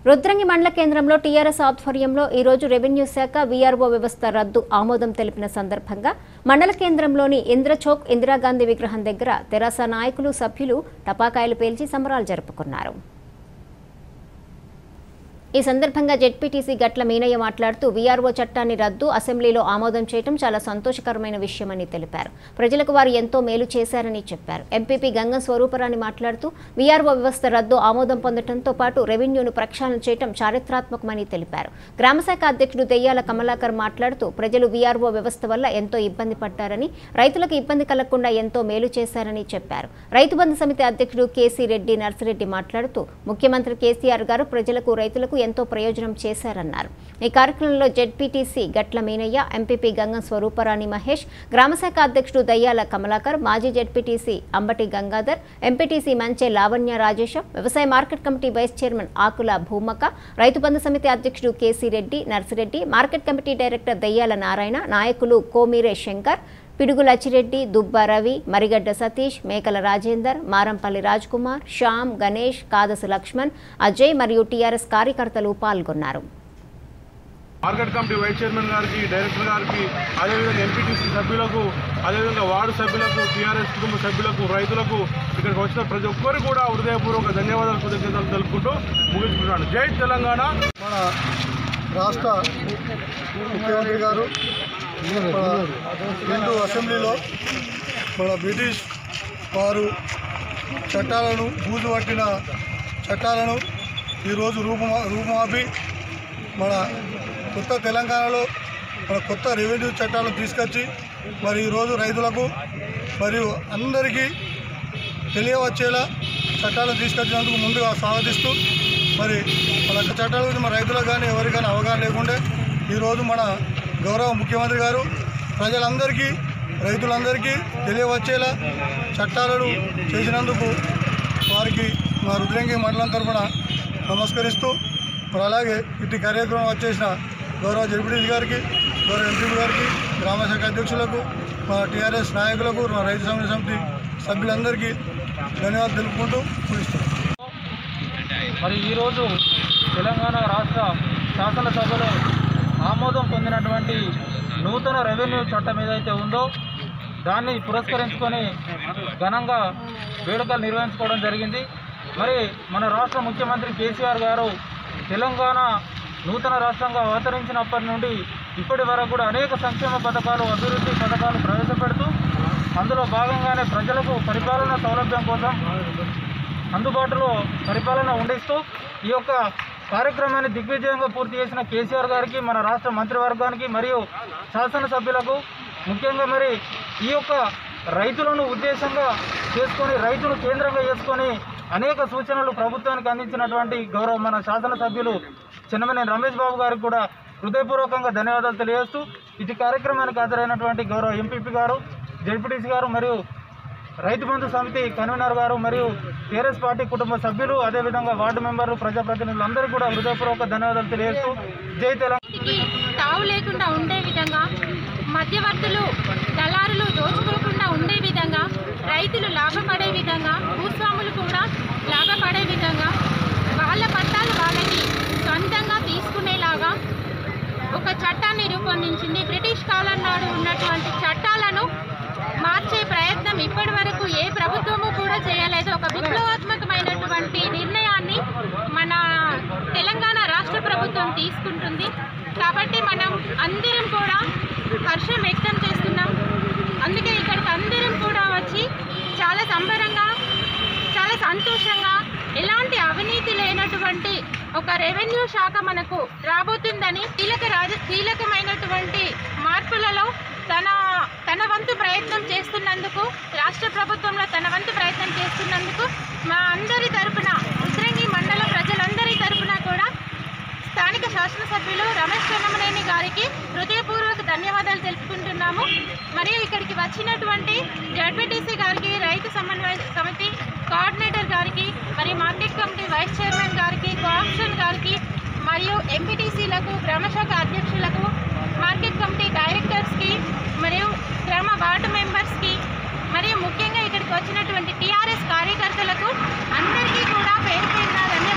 రుద్రంగి మండల కేంద్రంలో టీఆర్ఎస్ ఆధ్వర్యంలో ఈ రోజు రెవెన్యూ శాఖ వీఆర్ఓ వ్యవస్థ రద్దు ఆమోదం తెలిపిన సందర్భంగా మండల కేంద్రంలోని ఇంద్రచౌక్ ఇందిరాగాంధీ విగ్రహం దగ్గర తెరాస నాయకులు సభ్యులు టపాకాయలు పేల్చి సంబరాలు జరుపుకున్నారు ఈ సందర్భంగా జెడ్పీటీసీ గట్ల మీనయ్య మాట్లాడుతూ వీఆర్ఓ చట్టాన్ని రద్దు అసెంబ్లీలో ఆమోదం చేయడం చాలా సంతోషకరమైన విషయమని తెలిపారు ప్రజలకు వారు ఎంతో మేలు చేశారని చెప్పారు ఎంపీపీ గంగం స్వరూపరాణి మాట్లాడుతూ వీఆర్ఓ వ్యవస్థ రద్దు ఆమోదం పొందడంతో పాటు రెవెన్యూను ప్రక్షాళన చేయడం చారిత్రాత్మకమని తెలిపారు గ్రామశాఖ అధ్యక్షుడు దెయ్యాల కమలాకర్ మాట్లాడుతూ ప్రజలు వీఆర్ఓ వ్యవస్థ వల్ల ఎంతో ఇబ్బంది పడ్డారని రైతులకు ఇబ్బంది కలగకుండా ఎంతో మేలు చేశారని చెప్పారు రైతు బంధు సమితి అధ్యక్షుడు కేసీ రెడ్డి నర్సిరెడ్డి మాట్లాడుతూ ముఖ్యమంత్రి కేసీఆర్ గారు ప్రజలకు రైతులకు ఎంతో ప్రయోజనం చేశారన్నారు ఈ కార్యక్రమంలో జెడ్పీటీసీ గట్ల మీనయ్య ఎంపీపీ గంగం స్వరూపరాణి మహేష్ గ్రామశాఖ అధ్యక్షుడు దయ్యాల కమలాకర్ మాజీ జెడ్పీటీసీ అంబటి గంగాధర్ ఎంపీటీసీ మంచే లావణ్య రాజేశం వ్యవసాయ market committee vice chairman Akula Bhoomakka Rythu Bandhu Samithi అధ్యక్షుడు K C Reddy Narsireddy market committee director Dayyala Narayana నాయకులు కోమీరే శంకర్ పిడుగు లచ్చిరెడ్డి దుబ్బ రవి మరిగడ్డ సతీష్ మేకల రాజేందర్ మారంపల్లి కుమార్ శ్యామ్ గణేష్ కాదసు లక్ష్మణ్ అజయ్ మరియు టీఆర్ఎస్ కార్యకర్తలు పాల్గొన్నారు మార్కెట్ కమిటీ వైస్ చైర్మన్ గారికి డైరెక్టర్ గారికి అదేవిధంగా ఎంపీటీసీ సభ్యులకు అదేవిధంగా వార్డు సభ్యులకు టీఆర్ఎస్ కుటుంబ సభ్యులకు రైతులకు ఇక్కడికి వచ్చిన ప్రతి ఒక్కరు కూడా హృదయపూర్వక ధన్యవాదాలు కృతజ్ఞతలు తెలుపుకుంటూ ముగించుకుంటున్నాను జై తెలంగాణ మన రాష్ట్ర ముఖ్యమంత్రి గారు మన హిందూ అసెంబ్లీలో మన బ్రిటిష్ వారు చట్టాలను బూజు పట్టిన చట్టాలను ఈరోజు రూపమా రూపుమాపి మన కొత్త తెలంగాణలో మన కొత్త రెవెన్యూ చట్టాలను తీసుకొచ్చి మరి ఈరోజు రైతులకు మరియు అందరికీ తెలియవచ్చేలా చట్టాలను తీసుకొచ్చినందుకు ముందుగా స్వాగతిస్తూ మరి మన చట్టాల గురించి మన రైతులకు కానీ ఎవరికైనా అవగాహన లేకుండే ఈరోజు మన గౌరవ ముఖ్యమంత్రి గారు ప్రజలందరికీ రైతులందరికీ తెలియవచ్చేలా చట్టాలను చేసినందుకు వారికి మా రుద్రంగి మండలం తరఫున నమస్కరిస్తూ మరి అలాగే ఇటు కార్యక్రమం వచ్చేసిన గౌరవ జడ్పీటీసీ గారికి గౌరవ ఎంపీ గారికి గ్రామశాఖ అధ్యక్షులకు మా టీఆర్ఎస్ నాయకులకు మా రైతు సమితి సమితి సభ్యులందరికీ ధన్యవాదాలు తెలుపుకుంటూ ముగిస్తున్నాను మరి ఈరోజు తెలంగాణ రాష్ట్ర శాసనసభలో ఆమోదం పొందినటువంటి నూతన రెవెన్యూ చట్టం ఏదైతే ఉందో దాన్ని పురస్కరించుకొని ఘనంగా వేడుకలు నిర్వహించుకోవడం జరిగింది మరి మన రాష్ట్ర ముఖ్యమంత్రి కేసీఆర్ గారు తెలంగాణ నూతన రాష్ట్రంగా అవతరించినప్పటి నుండి ఇప్పటి వరకు కూడా అనేక సంక్షేమ పథకాలు అభివృద్ధి పథకాలు ప్రవేశపెడుతూ అందులో భాగంగానే ప్రజలకు పరిపాలన సౌలభ్యం కోసం అందుబాటులో పరిపాలన ఉండిస్తూ ఈ యొక్క కార్యక్రమాన్ని దిగ్విజయంగా పూర్తి చేసిన కేసీఆర్ గారికి మన రాష్ట్ర మంత్రివర్గానికి మరియు శాసనసభ్యులకు ముఖ్యంగా మరి ఈ యొక్క రైతులను ఉద్దేశంగా చేసుకొని రైతును కేంద్రంగా చేసుకొని అనేక సూచనలు ప్రభుత్వానికి అందించినటువంటి గౌరవ మన శాసనసభ్యులు చిన్నమనేని రమేష్ బాబు గారికి కూడా హృదయపూర్వకంగా ధన్యవాదాలు తెలియజేస్తూ ఇది కార్యక్రమానికి హాజరైనటువంటి గౌరవ ఎంపీపీ గారు జడ్పీటీసీ గారు మరియు రైతు బంధు సమితి కన్వీనర్ గారు మరియు టీఆర్ఎస్ పార్టీ కుటుంబ సభ్యులు అదేవిధంగా వార్డు మెంబర్లు ప్రజాప్రతినిధులు అందరికీ కూడా హృదయపూర్వక ధన్యవాదాలు తెలియజేస్తూ జై తెలంగాణ కి తావు లేకుండా ఉండే విధంగా మధ్యవర్తులు దళారులు దోచుకోకుండా ఉండే విధంగా రైతులు లాభపడే విధంగా భూస్వాములు కూడా లాభపడే విధంగా వాళ్ళ పట్టాలు వాళ్ళకి సొంతంగా తీసుకునేలాగా ఒక చట్టాన్ని రూపొందించింది బ్రిటిష్ కాలం నాడు ఉన్నటువంటి చట్టాలను మార్చే ప్రయత్నం ఇప్పటి వరకు ఏ ప్రభుత్వము కూడా చేయలేదు ఒక విప్లవాత్మకమైనటువంటి నిర్ణయాన్ని మన తెలంగాణ రాష్ట్ర ప్రభుత్వం తీసుకుంటుంది కాబట్టి మనం అందరం కూడా హర్షం వ్యక్తం చేస్తున్నాం అందుకే ఇక్కడికి అందరం కూడా వచ్చి చాలా సంబరంగా చాలా సంతోషంగా ఎలాంటి అవినీతి లేనటువంటి ఒక రెవెన్యూ శాఖ మనకు రాబోతుందని కీలక రాజ కీలకమైనటువంటి మార్పులలో తన తన వంతు ప్రయత్నం చేస్తున్నందుకు రాష్ట్ర ప్రభుత్వంలో తన వంతు ప్రయత్నం చేస్తున్నందుకు మా అందరి తరపున ఉద్రంగి మండల ప్రజలందరి తరపున కూడా స్థానిక శాసనసభ్యులు రమేష్ చెన్నమనేని గారికి హృదయపూర్వక ధన్యవాదాలు తెలుపుకుంటున్నాము మరియు ఇక్కడికి వచ్చినటువంటి జడ్పీటీసీ గారికి రైతు సమన్వయ సమితి కోఆర్డినేటర్ గారికి మరియు మార్కెట్ కమిటీ వైస్ చైర్మన్ గారికి కోఆప్షన్ గారికి మరియు ఎంపీటీసీలకు గ్రామశాఖ అధ్యక్షులకు మార్కెట్ కమిటీ డైరెక్టర్స్కి మరియు గ్రామ వార్డు మెంబర్స్కి మరియు ముఖ్యంగా ఇక్కడికి వచ్చినటువంటి టీఆర్ఎస్ కార్యకర్తలకు అందరికీ కూడా పేరు పేరున ధన్యవాదాలు